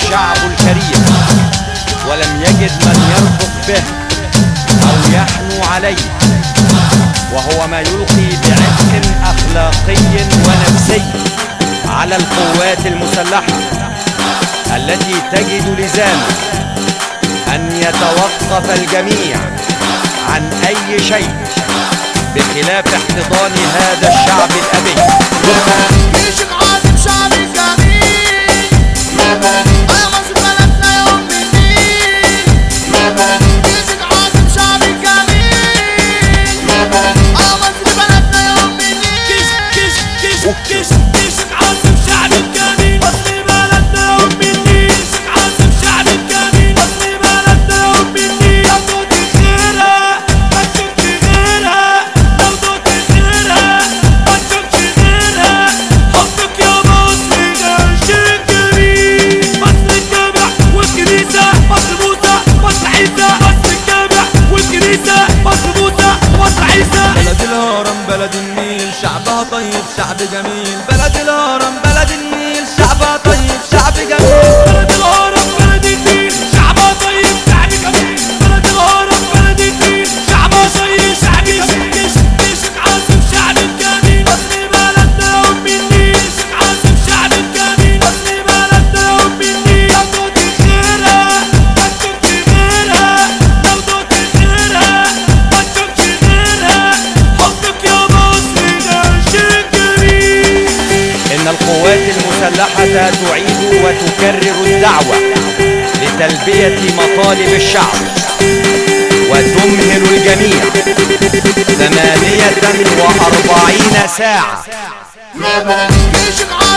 الشعب الكريم ولم يجد من يرفق به أو يحنو عليه وهو ما يلقي بعبء أخلاقي ونفسي على القوات المسلحة التي تجد لزاما أن يتوقف الجميع عن أي شيء بخلاف احتضان هذا الشعب الأبي جيشك عاصم شعب الجميل يا مصر بلدنا يوم من النيل جيشك عاصم شعب الجميل يا مصر بلدنا يوم من النيل كش كش كش كشك عاصم شعب الجميل مصر بلدنا يوم النيل كشك عاصم شعب الجميل مصر بلدنا يوم النيل لو دوت خيرها ما تشوفش غيرها لو دوت خيرها ما تشوفش غيرها حبك يا مصر ده شيء كبير مصر الجامع والكنيسة مصر موسى مصر عيسى مصر الجامع والكنيسة مصر موسى مصر عيسى بلد الهرم بلد النيل شعبها طيب شعب جميل بلد الهرم بلد النيل شعبها طيب شعب جميل بلد الهرم بلد النيل شعبها طيب شعب جميل بلد الهرم بلد النيل شعبها طيب شعب جميل كش كشك عاصم شعب الجميل مصر بلدنا ام النيل كشك عاصم شعب الجميل مصر بلدنا ام النيل لو دوت خيرها ما تشوفش غيرها لو دوت خيرها ما تشوفش غيرها حبك يا مصر ده شيء كبير إن القوات المسلحة تعيد وتكرر الدعوة لتلبية مطالب الشعب وتمهل الجميع ثمانية وأربعين ساعة جيشك